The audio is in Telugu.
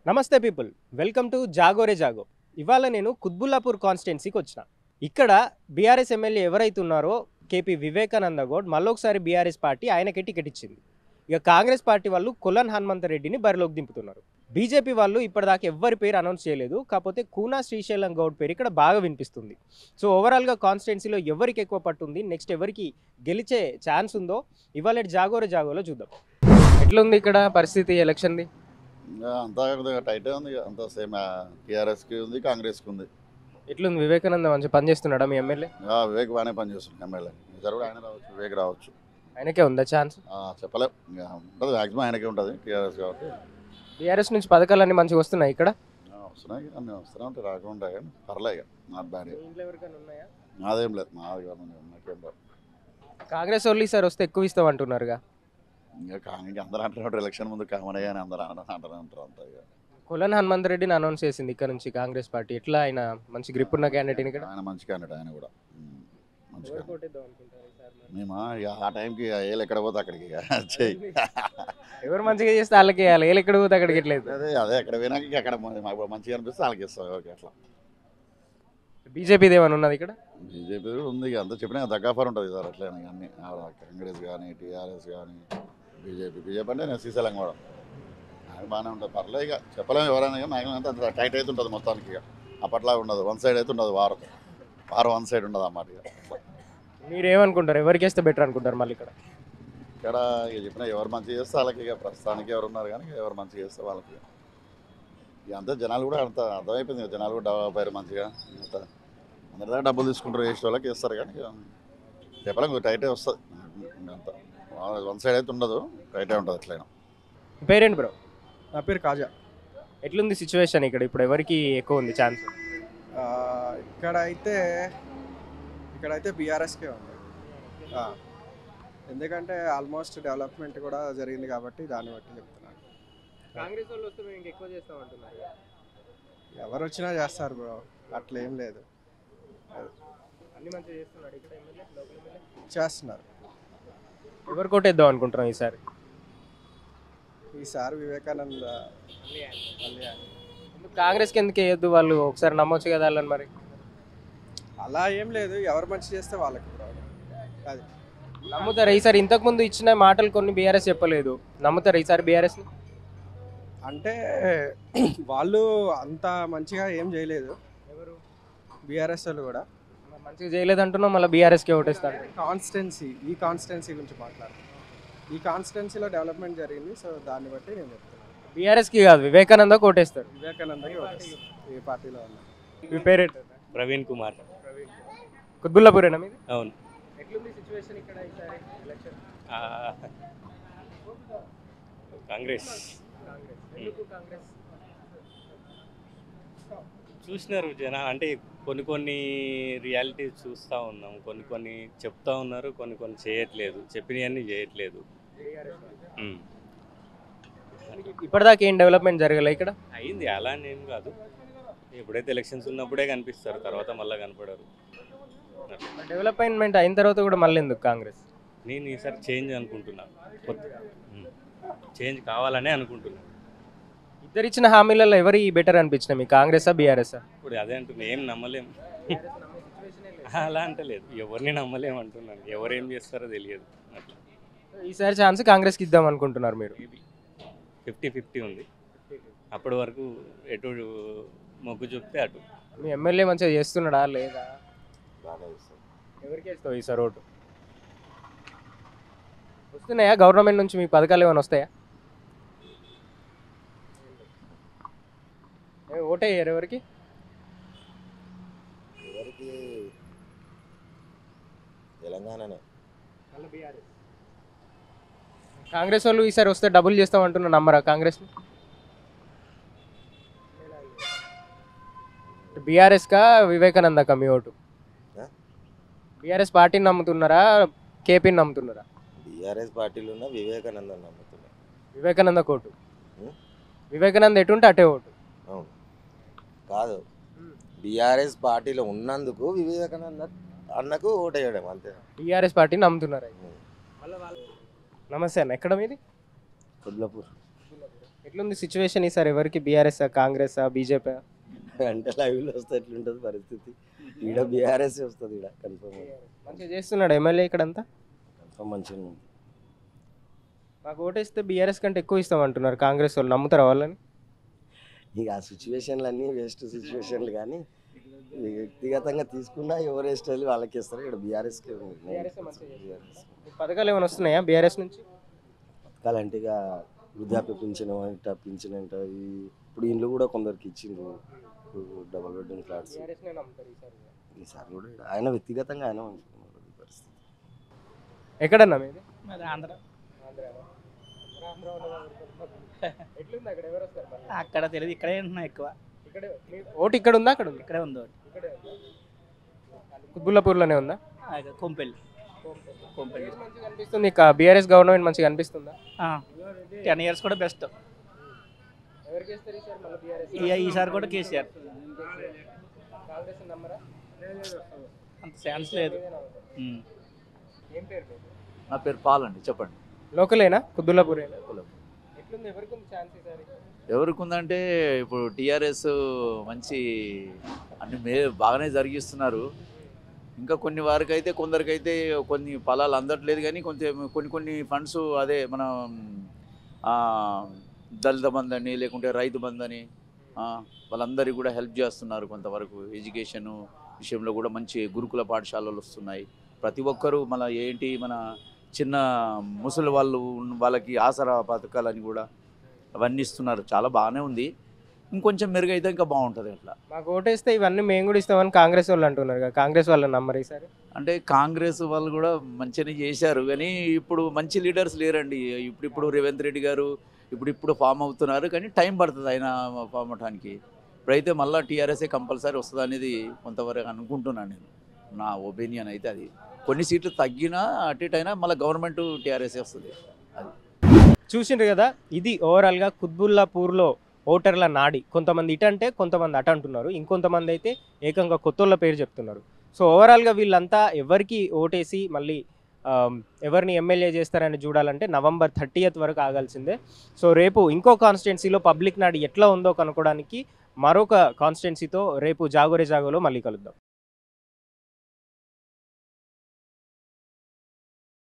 నమస్తే people welcome to Jaagore Jaago ఇవాళ నేను కుత్బుల్లాపూర్ కాన్స్టిట్యున్సీకి వచ్చిన ఇక్కడ బీఆర్ఎస్ ఎమ్మెల్యే ఎవరైతే ఉన్నారో కేపీ వివేకానంద గౌడ్ మళ్ళొకసారి బీఆర్ఎస్ పార్టీ ఆయనకే టికెట్ ఇచ్చింది ఇక కాంగ్రెస్ పార్టీ వాళ్ళు కొల్లన్ హనుమంత రెడ్డిని బరిలోకి దింపుతున్నారు బీజేపీ వాళ్ళు ఇప్పటిదాకా ఎవ్వరి పేరు అనౌన్స్ చేయలేదు కాకపోతే కూనా శ్రీశైలం గౌడ్ పేరు ఇక్కడ బాగా వినిపిస్తుంది సో ఓవరాల్గా కాన్స్టిట్యున్సీలో ఎవరికి ఎక్కువ పట్టుంది నెక్స్ట్ ఎవరికి గెలిచే ఛాన్స్ ఉందో ఇవాళ జాగోరే జాగోలో చూద్దాం ఎట్లుంది ఇక్కడ పరిస్థితి ఎలక్షన్ది ఇంకా అంతా కొద్దిగా టైటే ఉంది ఇక. అంతా సేమ్ టీఆర్ఎస్కి ఉంది కాంగ్రెస్కి ఉంది ఎట్లుంది వివేకానంద మంచి పని చేస్తున్నాడా మీ ఎమ్మెల్యే ఆ, వివేక్ బాగానే పనిచేస్తుంది ఎమ్మెల్యే ఈసారి కూడా ఆయన రావచ్చు వివేక్ రావచ్చు ఆయనకే ఉందా ఛాన్స్ ఆ, చెప్పలేం ఇంకా ఉంటుంది మ్యాక్సిమం ఆయనకే ఉంటుంది టీఆర్ఎస్ కాబట్టి టీఆర్ఎస్ నుంచి పథకాలన్నీ మంచిగా వస్తున్నాయి ఇక్కడ ఆ, వస్తున్నాయి అన్నీ వస్తూనే ఉంటాయి రాకుండా కానీ పర్లే ఇక నాట్ బ్యాడ్ ఉన్నాయా నాదేం లేదు నాది కాదు నాకేం లేదు కాంగ్రెస్ వాళ్ళు ఈసారి వస్తే ఎక్కువ ఇస్తాం అంటున్నారుగా ఇంకా కానీ ఇంకా అందరూ అంటున్నారు ఎలక్షన్ ముందు కామన్ అని అందరూ అంటారు అంటారు అంటారు అంతా ఇక కొలన్ హనుమంత్ రెడ్డిని అనౌన్స్ చేసింది ఇక్కడ నుంచి కాంగ్రెస్ పార్టీ ఎట్లా ఆయన మంచి గ్రిప్ ఉన్న క్యాండిడేట్ ఇక్కడ ఆయన మంచి క్యాండిడేట్ ఆయన కూడా ఉమ్, మంచి candidate. మేమా ఇక ఆ టైంకి ఏళ్ళు ఎక్కడ పోతే అక్కడికి ఇక చెయ్యి ఎవరు మంచిగా చేస్తే వాళ్ళకి వేయాలి ఏళ్ళు ఎక్కడ పోతే అక్కడికి ఎట్లేదు అదే అదే ఎక్కడ పోయినాక ఇక అక్కడ మ- మాకు మంచిగా అనిపిస్తే వాళ్ళకి ఇస్తాం ఓకే అట్లా బీజేపీది ఏమైనా ఉన్నది ఇక్కడ బీజేపీ కూడా ఉంది ఇక అంతా చెప్పినా దగ్గాఫర్ ఉంటుంది సార్ అట్లే అన్ని ఆ కాంగ్రెస్ కానీ టీఆర్ఎస్ కానీ బీజేపీ బీజేపీ అంటే నేను శ్రీశైలం కూడా అది బాగానే ఉంటుంది పర్లేదు ఇక చెప్పలేము ఎవరైనా ఇక మ్యాక్సిమం అంతా టైట్ అయితే ఉంటుంది మొత్తానికి ఇక అప్పట్లా ఉండదు వన్ సైడ్ అయితే ఉండదు వారం వారం వన్ సైడ్ ఉండదు అన్నమాట ఇక మీరు ఏమనుకుంటారు ఎవరికి వేస్తే బెటర్ అనుకుంటారు మళ్ళీ ఇక్కడ ఇక్కడ ఇక చెప్పినా ఎవరు మంచిగా చేస్తే వాళ్ళకి ఇక ప్రస్తుతానికి ఎవరు ఉన్నారు కానీ ఇక ఎవరు మంచిగా చేస్తే వాళ్ళకి ఇక అంతా జనాలు కూడా అంత అర్థమైపోయింది ఇక జనాలు కూడా డెవలప్ అయ్యారు మంచిగా అంత అందరి దగ్గర డబ్బులు తీసుకుంటారు వేసే వాళ్ళకి ఇస్తారు కానీ ఇక చెప్పలేం టైటే వస్తుంది అంత వన్ సైడ్ అయితే ఉండదు టైటే ఉంటుంది ఎట్లయినా మీ పేరేంటి బ్రో నా పేరు కాజా ఎట్లుంది సిచ్యువేషన్ ఇక్కడ ఇప్పుడు ఎవరికి ఎక్కువ ఉంది ఛాన్స్ ఆ, ఇక్కడైతే ఇక్కడైతే బీఆర్ఎస్కే ఉంది ఆ, ఎందుకంటే ఆల్మోస్ట్ డెవలప్మెంట్ కూడా జరిగింది కాబట్టి దాన్ని బట్టి చెప్తున్నాను కాంగ్రెస్ వాళ్ళు వస్తే మేము ఎక్కువ చేస్తాం అంటున్నారు ఎవరు వచ్చినా చేస్తారు బ్రో అట్లా ఏం లేదు అన్ని మంచిగా చేస్తున్నాడు ఇక్కడ ఎమ్మెల్యే లోకల్ ఎమ్మెల్యే చేస్తున్నారు ఎవరు కొట్టేద్దాం అనుకుంటున్నాం ఈసారి ఈసారి వివేకానంద మళ్ళీ ఎందుకు కాంగ్రెస్కి ఎందుకు వేయొద్దు వాళ్ళు ఒకసారి నమ్మొచ్చు కదా వాళ్ళని మరి అలా ఏం లేదు ఎవరు మంచి చేస్తే వాళ్ళకి బ్రో అది నమ్ముతారు ఈసారి ఇంతకు ముందు ఇచ్చిన మాటలు కొన్ని బీఆర్ఎస్ చెప్పలేదు నమ్ముతారు ఈసారి బీఆర్ఎస్ అంటే వాళ్ళు అంత మంచిగా ఏం చేయలేదు ఎవరు బీఆర్ఎస్ వాళ్ళు కూడా మంచిగా చేయలేదు అంటున్నాం మళ్ళీ బీఆర్ఎస్కి ఓటేస్తాను కాన్స్టెన్సీ ఈ కాన్స్టెన్సీ గురించి మాట్లాడు ఈ కాన్స్టెన్సీలో డెవలప్మెంట్ జరిగింది సో దాన్ని బట్టి నేను చెప్తున్నాను బీఆర్ఎస్కి కాదు వివేకానంద ఓటేస్తారు వివేకానందకి ఓటేస్తాను. ఈ పార్టీలో ఉన్నా మీ పేరేంటి ప్రవీణ్ కుమార్ కుత్బుల్లాపూరేనా మీది అవును ఎట్లుంది సిచ్యువేషన్ ఇక్కడ ఈసారి ఎలక్షన్ ఆ, కాంగ్రెస్ ఎందుకు కాంగ్రెస్ చూసినారు జన అంటే కొన్ని కొన్ని రియాలిటీ చూస్తూ ఉన్నాం కొన్ని కొన్ని చెప్తా ఉన్నారు కొన్ని కొన్ని చేయట్లేదు చెప్పినవన్నీ చేయట్లేదు ఉమ్. ఇప్పటిదాకా ఏం డెవలప్మెంట్ జరగలే ఇక్కడ అయింది అలా అని ఏం కాదు ఎప్పుడైతే ఎలక్షన్స్ ఉన్నప్పుడే కనిపిస్తారు తర్వాత మళ్ళీ కనపడరు అట్లా. డెవలప్మెంట్ అయిన తర్వాత కూడా మళ్ళీ ఎందుకు కాంగ్రెస్ నేను ఈసారి చేంజ్ అనుకుంటున్నాను చేంజ్ కావాలనే అనుకుంటున్నాను ఇద్దరు ఇచ్చిన హామీలలో ఎవరి బెటర్ అనిపించిన మీ కాంగ్రెసా బీఆర్ఎస్ ఇప్పుడు అదే అంటున్నా ఏం నమ్మలేం అలా అంటలేదు ఎవరిని నమ్మలేం అంటున్నాను ఎవరేం చేస్తారో తెలియదు అట్లా ఈసారి ఛాన్స్ కాంగ్రెస్కి ఇద్దాం అనుకుంటున్నారు మీరు మేబీ ఫిఫ్టీ ఫిఫ్టీ ఉంది అప్పటి వరకు ఎటు మొగ్గు చూపితే అటు మీ ఎమ్మెల్యే మంచిగా చేస్తున్నాడా లేదా బాగా ఇస్తారు ఎవరికి వేస్తావు ఈసారి ఓటు వస్తున్నాయా గవర్నమెంట్ నుంచి మీ పథకాలు ఏమైనా వస్తాయా ఏ, ఓటే వేయరు ఎవరికి ఎవరికి తెలంగాణనే కాంగ్రెస్ వాళ్ళు ఈసారి వస్తే డబుల్ చేస్తాం అంటున్నా నమ్మరా కాంగ్రెస్ బీఆర్ఎస్కా వివేకానందకా మీ ఓటు ఆ? బీఆర్ఎస్ పార్టీని నమ్ముతున్నారా కేపీని నమ్ముతున్నారా బీఆర్ఎస్ పార్టీలో ఉన్న వివేకానందం నమ్ముతున్నాను వివేకానంద ఓటు ఉం? వివేకానంద ఎటుంటే అటే ఓటు అవును కాదు బీఆర్ఎస్ పార్టీలో ఉన్నందుకు వివేకానంద అన్నకు ఓటేయడం అంతే టీఆర్ఎస్ పార్టీని నమ్ముతున్నారా నమస్తే అన్న ఎక్కడ మీది కొద్లాపూర్ ఎట్లుంది సిచ్యువేషన్ ఈసారి ఎవరికి బీఆర్ఎస్ కాంగ్రెస్ బీజేపీ అంటే లైవ్లో వస్తే ఎట్లుంటుంది పరిస్థితి ఈడ బీఆర్ఎస్ వస్తుంది ఈడ కన్ఫర్మ్ మంచిగా చేస్తున్నాడు ఎమ్మెల్యే ఇక్కడంతా కన్ఫర్మ్ మంచిగా ఉంది మాకు ఓటేస్తే బీఆర్ఎస్ కంటే ఎక్కువ ఇస్తాం అంటున్నారు కాంగ్రెస్ వాళ్ళు నమ్ముతారా వాళ్ళని ఇక ఆ సిచ్యువేషన్లు అన్నీ వేస్ట్ సిచ్యువేషన్లు కానీ ఈ వ్యక్తిగతంగా తీసుకున్నా ఎవరు వేస్ట్ వెళ్ళి వాళ్ళకి ఇస్తారు ఇక్కడ బీఆర్ఎస్కి BRS ఏ మంచిగా చేస్తుంది. పథకాలు ఏమైనా వస్తున్నాయా బీఆర్ఎస్ నుంచి పథకాలంటే ఇక వృద్ధాప్య పింఛన్ అంట పింఛన్ అంట ఈ ఇప్పుడు ఇండ్లు కూడా కొందరికి ఇచ్చిండ్రు ఇప్పుడు డబుల్ బెడ్రూమ్ ఫ్లాట్స్ ఈసారి కూడా ఈడ- ఆయన వ్యక్తిగతంగా ఆయన మంచుకున్నారు ఈ పరిస్థితి ఎక్కడన్నా మీది మరి ఆంధ్ర ఎట్లుంది అక్కడ ఎవరు వస్తారు మళ్ళీ? అక్కడ తెలియదు ఇక్కడే ఉంటున్నాయి ఎక్కువ ఇక్కడే మీ- ఓటు ఇక్కడ ఉందా అక్కడ ఉంది ఇక్కడే ఉంది ఒకటి కుత్బుల్లాపూర్లోనే ఉందా ఆ, ఇక కొంపెల్లి కొంపెల్లి ఏది మంచిగా అనిపిస్తుంది ఇక బీఆర్ఎస్ గవర్నమెంట్ మంచిగా అనిపిస్తుందా టెన్ ఇయర్స్ కూడా బెస్ట్ ఎవరికి ఇస్తారు ఈసారి మళ్ళీ బీఆర్ఎస్ ఈ ఈసారి కూడా కేసీఆర్ కాంగ్రెస్ నమ్మరా అంత ఛాన్స్ లేదు ఉమ్. ఏం పేరు మీది? నా పేరు పాల్ అండి చెప్పండి లోకలేనా కుద్దుల్లాపూరేనా కులం. ఎట్లుంది ఎవరికి ఉంది ఛాన్స్ ఈసారి ఎవరికి ఉందంటే ఇప్పుడు టీఆర్ఎస్ మంచి అన్ని మే బాగానే జరిగిస్తున్నారు ఇంకా కొన్ని వారికి అయితే కొందరికైతే కొన్ని ఫలాలు అందట్లేదు కానీ కొంచెం కొన్ని కొన్ని ఫండ్స్ అదే మన ఆ, దళిత బంధు అని లేకుంటే రైతు బంధు అని ఆ, వాళ్ళందరికీ కూడా హెల్ప్ చేస్తున్నారు కొంతవరకు ఎడ్యుకేషన్ విషయంలో కూడా మంచి గురుకుల పాఠశాలలు వస్తున్నాయి ప్రతి ఒక్కరూ మన ఏంటి మన చిన్న ముసలి వాళ్ళు ఉన్న- వాళ్ళకి ఆసరా పథకాలని కూడా అవన్నీ ఇస్తున్నారు చాలా బాగానే ఉంది ఇంకొంచెం మెరుగైతే ఇంకా బాగుంటుంది అట్లా మాకు ఓటేస్తే ఇవన్నీ మేము కూడా ఇస్తామని కాంగ్రెస్ వాళ్ళు అంటున్నారు కదా కాంగ్రెస్ వాళ్ళని నమ్మరు ఈసారి అంటే కాంగ్రెస్ వాళ్ళు కూడా మంచిగానే చేశారు కానీ ఇప్పుడు మంచి లీడర్స్ లేరండి ఇప్పుడు ఇప్పుడు రేవంత్ రెడ్డి గారు ఇప్పుడు ఇప్పుడు ఫామ్ అవుతున్నారు కానీ టైం పడుతుంది ఆయన ఫామ్ అవడానికి ఇప్పుడైతే మళ్ళీ టీఆర్ఎస్ఏ కంపల్సరీ వస్తుంది అనేది కొంతవరకు అనుకుంటున్నాను నేను నా ఒపీనియన్ అయితే అది కొన్ని సీట్లు తగ్గినా అటు ఇటు అయినా మళ్ళీ గవర్నమెంట్ టీఆర్ఎస్ఏ వస్తుంది చూసిండ్రు కదా ఇది ఓవరాల్గా కుత్బుల్లాపూర్లో ఓటర్ల నాడి కొంతమంది ఇటు అంటే కొంతమంది అటు అంటున్నారు ఇంకొంతమంది అయితే ఏకంగా కొత్తోళ్ళ పేరు చెప్తున్నారు సో ఓవరాల్గా వీళ్ళంతా ఎవరికి ఓటేసి మళ్ళీ ఆమ్, ఎవరిని ఎమ్మెల్యే చేస్తారని చూడాలంటే నవంబర్ థర్టీయత్ వరకు ఆగాల్సిందే సో రేపు ఇంకో కాన్స్టిట్యున్సీలో పబ్లిక్ నాడి ఎట్లా ఉందో కనుక్కోవడానికి మరొక కాన్స్టిట్యున్సీతో రేపు జాగోరే జాగోలో మళ్ళీ కలుద్దాం